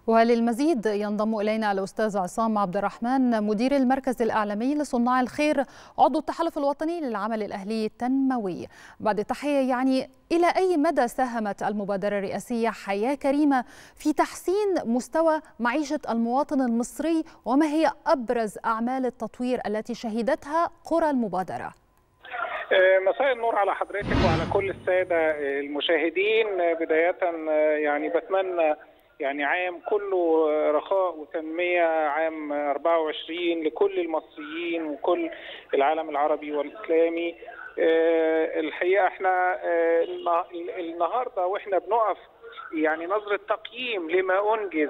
وللمزيد ينضم إلينا الأستاذ عصام عبد الرحمن مدير المركز الإعلامي لصناع الخير عضو التحالف الوطني للعمل الأهلي التنموي بعد التحية يعني إلى أي مدى ساهمت المبادرة الرئاسية حياة كريمة في تحسين مستوى معيشة المواطن المصري وما هي أبرز أعمال التطوير التي شهدتها قرى المبادرة؟ مساء النور على حضرتك وعلى كل السادة المشاهدين بداية يعني بتمنى يعني عام كله رخاء وتنمية عام 24 لكل المصريين وكل العالم العربي والإسلامي الحقيقة احنا النهاردة واحنا بنقف يعني نظرة تقييم لما أنجز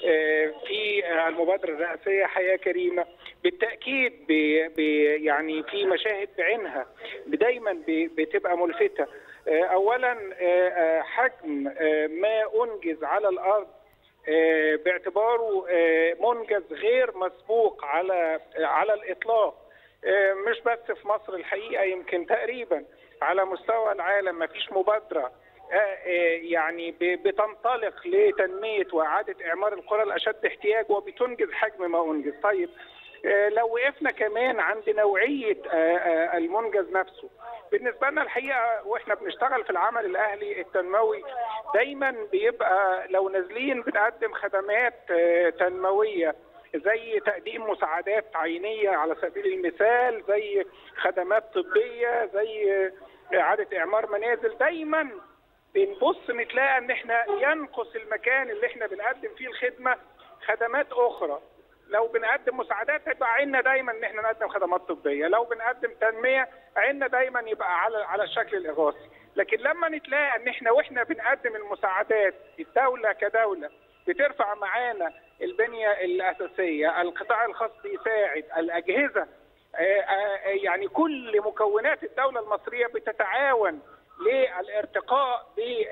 في المبادرة الرئاسية حياة كريمة بالتأكيد يعني في مشاهد بعينها دايما بتبقى ملفتة أولا حجم ما أنجز على الأرض باعتباره منجز غير مسبوق على على الإطلاق مش بس في مصر الحقيقة يمكن تقريبا على مستوى العالم ما فيش مبادرة يعني بتنطلق لتنميه واعاده اعمار القرى الاشد احتياج وبتنجز حجم ما انجز، طيب لو وقفنا كمان عند نوعيه المنجز نفسه بالنسبه لنا الحقيقه واحنا بنشتغل في العمل الاهلي التنموي دايما بيبقى لو نازلين بنقدم خدمات تنمويه زي تقديم مساعدات عينيه على سبيل المثال زي خدمات طبيه زي اعاده اعمار منازل دايما بنبص نتلاقى ان احنا ينقص المكان اللي احنا بنقدم فيه الخدمه خدمات اخرى لو بنقدم مساعدات يبقى عيننا دايما ان احنا نقدم خدمات طبيه لو بنقدم تنميه عيننا دايما يبقى على على الشكل الاغاثي لكن لما نتلاقى ان احنا واحنا بنقدم المساعدات الدوله كدوله بترفع معانا البنيه الاساسيه القطاع الخاص بيساعد الاجهزه يعني كل مكونات الدوله المصريه بتتعاون للارتقاء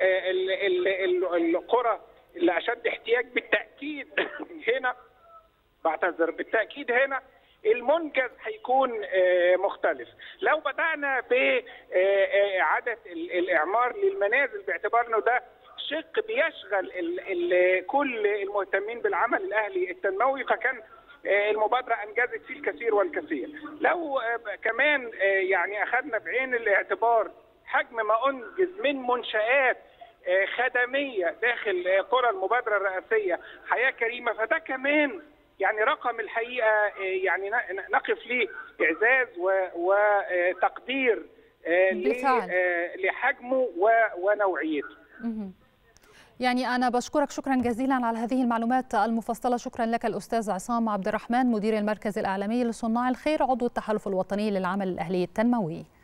بالقرى اللي اشد احتياج بالتاكيد هنا بعتذر بالتاكيد هنا المنجز هيكون مختلف لو بدانا باعاده الاعمار للمنازل باعتبار انه ده شق بيشغل ال ال كل المهتمين بالعمل الاهلي التنموي فكان المبادره انجزت فيه الكثير والكثير لو كمان يعني اخذنا بعين الاعتبار حجم ما انجز من منشات خدميه داخل قرى المبادره الرئاسيه حياه كريمه فده كمان يعني رقم الحقيقه يعني نقف ليه اعزاز وتقدير لحجمه ونوعيته. يعني أنا بشكرك شكرا جزيلا على هذه المعلومات المفصلة شكرا لك الأستاذ عصام عبد الرحمن مدير المركز الإعلامي لصناع الخير عضو التحالف الوطني للعمل الأهلي التنموي